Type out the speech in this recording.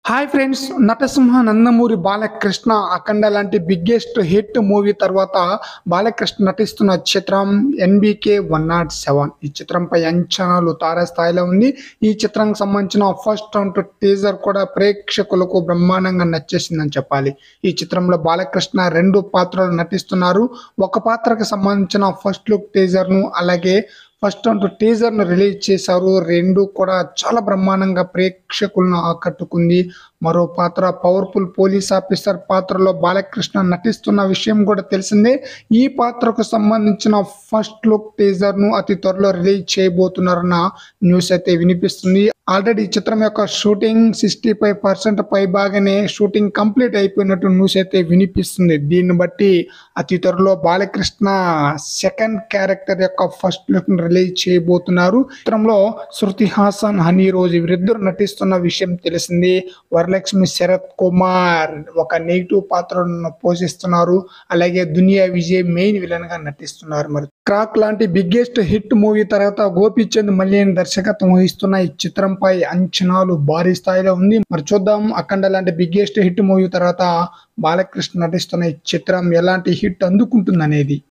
hi friends Natasimha Nandamuri Balakrishna Akhanda లాంటి biggest hit movie తర్వాత బాలకృష్ణ నటిస్తున్న చిత్రం ఎన్బికే వన్ నాట్ సెవెన్ ఈ చిత్రంపై అంచనాలు తారాస్థాయిలో ఉంది ఈ చిత్రానికి సంబంధించిన ఫస్ట్ అంటూ టీజర్ కూడా ప్రేక్షకులకు బ్రహ్మాండంగా నచ్చేసిందని చెప్పాలి ఈ చిత్రంలో బాలకృష్ణ రెండు పాత్రలు నటిస్తున్నారు ఒక పాత్రకు సంబంధించిన ఫస్ట్ లుక్ టీజర్ ను అలాగే ఫస్ట్ అంటూ టీజర్ ను రిలీజ్ చేశారు రెండు కూడా చాలా బ్రహ్మాండంగా ప్రేక్షకులను ఆకట్టుకుంది మరో పాత్ర పవర్ఫుల్ పోలీస్ ఆఫీసర్ పాత్రలో బాలకృష్ణ నటిస్తున్న విషయం కూడా తెలిసిందే ఈ పాత్రకు సంబంధించిన ఫస్ట్ లుక్ టీజర్ ను అతి త్వరలో రిలీజ్ చేయబోతున్నారన్న న్యూస్ అయితే వినిపిస్తుంది ఆల్రెడీ ఈ చిత్రం యొక్క షూటింగ్ సిక్స్టీ ఫైవ్ పర్సెంట్ పై బాగానే షూటింగ్ కంప్లీట్ అయిపోయినట్టు న్యూస్ అయితే వినిపిస్తుంది దీన్ని బట్టి అతి త్వరలో బాలకృష్ణ సెకండ్ క్యారెక్టర్ యొక్క ఫస్ట్ లుక్ రిలీజ్ చేయబోతున్నారు చిత్రంలో శృతి హాసన్ హనీ రోజు వీరిద్దరు నటిస్తున్న విషయం తెలిసింది వరలక్ష్మి శరత్ కుమార్ ఒక నెగిటివ్ పాత్రను పోషిస్తున్నారు అలాగే దునియా విజయ్ మెయిన్ విలన్ గా నటిస్తున్నారు మరి క్రాక్ లాంటి బిగ్గెస్ట్ హిట్ మూవీ తర్వాత గోపీచంద్ మల్లేని దర్శకత్వం వహిస్తున్న ఈ చిత్రంపై అంచనాలు భారీ స్థాయిలో ఉంది మరి చూద్దాం అఖండ లాంటి బిగ్గెస్ట్ హిట్ మూవీ తర్వాత బాలకృష్ణ నటిస్తున్న ఈ చిత్రం ఎలాంటి హిట్ అందుకుంటుంది అనేది